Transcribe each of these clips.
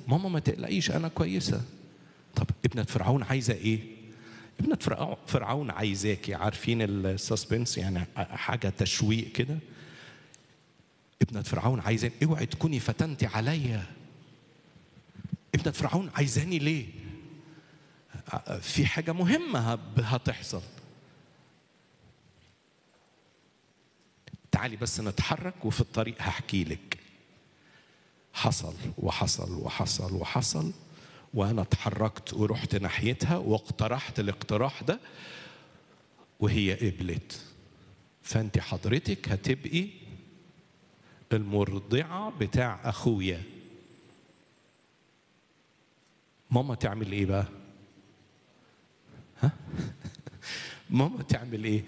ماما ما تقلقيش انا كويسه طب ابنه فرعون عايزه ايه ابنه فرعون فرعون عايزاكي عارفين السسبنس يعني حاجه تشويق كده ابنه فرعون عايزاني اوعي تكوني فتنتي عليا ابنه فرعون عايزاني ليه في حاجه مهمه هتحصل تعالي بس نتحرك وفي الطريق هحكي لك حصل وحصل وحصل وحصل وانا اتحركت ورحت ناحيتها واقترحت الاقتراح ده وهي قبلت فانت حضرتك هتبقي المرضعه بتاع اخويا ماما تعمل ايه بقى ها ماما تعمل ايه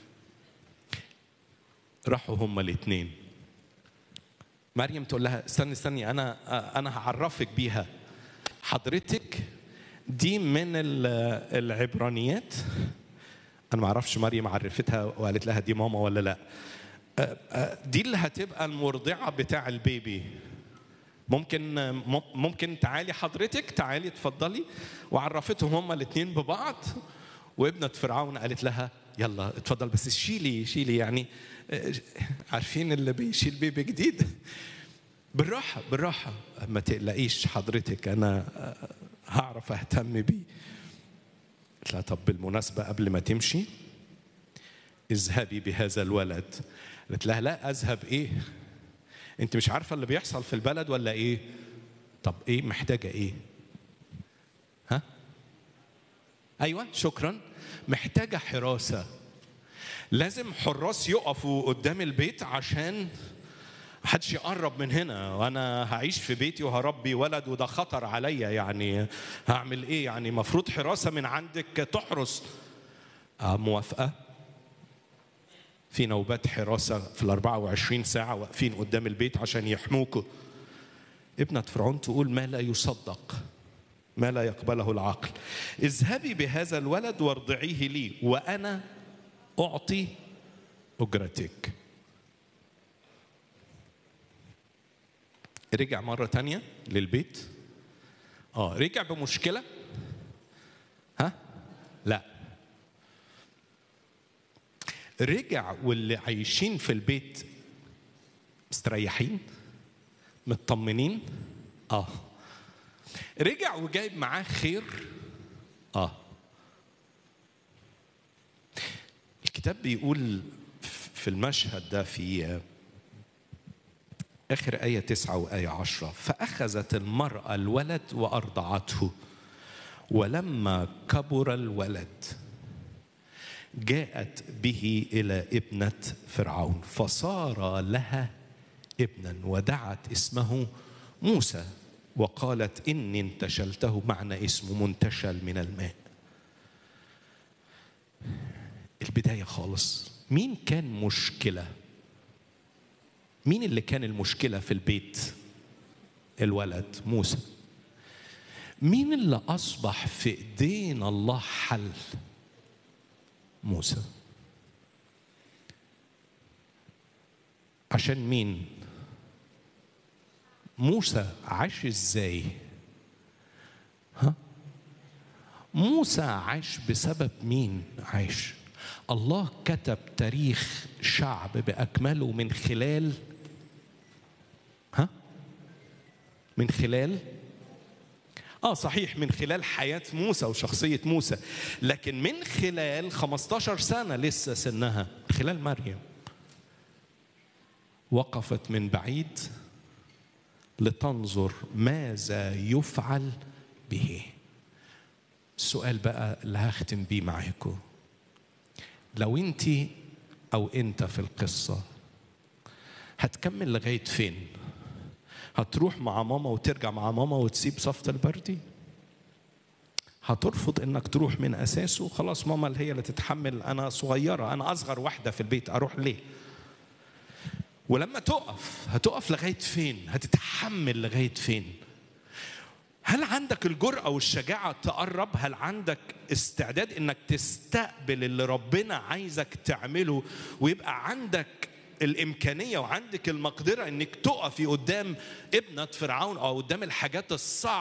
راحوا هما الاثنين مريم تقول لها استني استني انا انا هعرفك بيها حضرتك دي من العبرانيات انا ما اعرفش مريم عرفتها وقالت لها دي ماما ولا لا دي اللي هتبقى المرضعه بتاع البيبي ممكن ممكن تعالي حضرتك تعالي اتفضلي وعرفتهم هما الاثنين ببعض وابنه فرعون قالت لها يلا اتفضل بس شيلي شيلي يعني عارفين اللي بيشيل بيبي جديد بالراحه بالراحه ما تقلقيش حضرتك انا هعرف اهتم بيه قلت لها طب بالمناسبه قبل ما تمشي اذهبي بهذا الولد قالت لها لا اذهب ايه انت مش عارفه اللي بيحصل في البلد ولا ايه طب ايه محتاجه ايه ها ايوه شكرا محتاجه حراسه لازم حراس يقفوا قدام البيت عشان محدش يقرب من هنا وانا هعيش في بيتي وهربي ولد وده خطر عليا يعني هعمل ايه يعني مفروض حراسه من عندك تحرس آه موافقه في نوبات حراسة في ال 24 ساعة واقفين قدام البيت عشان يحموكوا ابنة فرعون تقول ما لا يصدق ما لا يقبله العقل اذهبي بهذا الولد وارضعيه لي وأنا أعطي أجرتك رجع مرة تانية للبيت اه رجع بمشكلة ها لا رجع واللي عايشين في البيت مستريحين مطمنين اه رجع وجايب معاه خير اه الكتاب بيقول في المشهد ده في آخر آية تسعة وآية عشرة فأخذت المرأة الولد وأرضعته ولما كبر الولد جاءت به الى ابنه فرعون فصار لها ابنا ودعت اسمه موسى وقالت اني انتشلته معنى اسمه منتشل من الماء البدايه خالص مين كان مشكله مين اللي كان المشكله في البيت الولد موسى مين اللي اصبح في ايدين الله حل موسى عشان مين موسى عاش ازاي ها موسى عاش بسبب مين عاش الله كتب تاريخ شعب باكمله من خلال ها من خلال اه صحيح من خلال حياة موسى وشخصية موسى لكن من خلال 15 سنة لسه سنها من خلال مريم وقفت من بعيد لتنظر ماذا يفعل به السؤال بقى اللي هختم بيه معاكم لو انت او انت في القصة هتكمل لغاية فين؟ هتروح مع ماما وترجع مع ماما وتسيب صفة البردي هترفض انك تروح من اساسه خلاص ماما اللي هي اللي تتحمل انا صغيره انا اصغر واحده في البيت اروح ليه ولما تقف هتقف لغايه فين هتتحمل لغايه فين هل عندك الجرأة والشجاعة تقرب؟ هل عندك استعداد انك تستقبل اللي ربنا عايزك تعمله ويبقى عندك الامكانيه وعندك المقدره انك تقفي قدام ابنه فرعون او قدام الحاجات الصعبه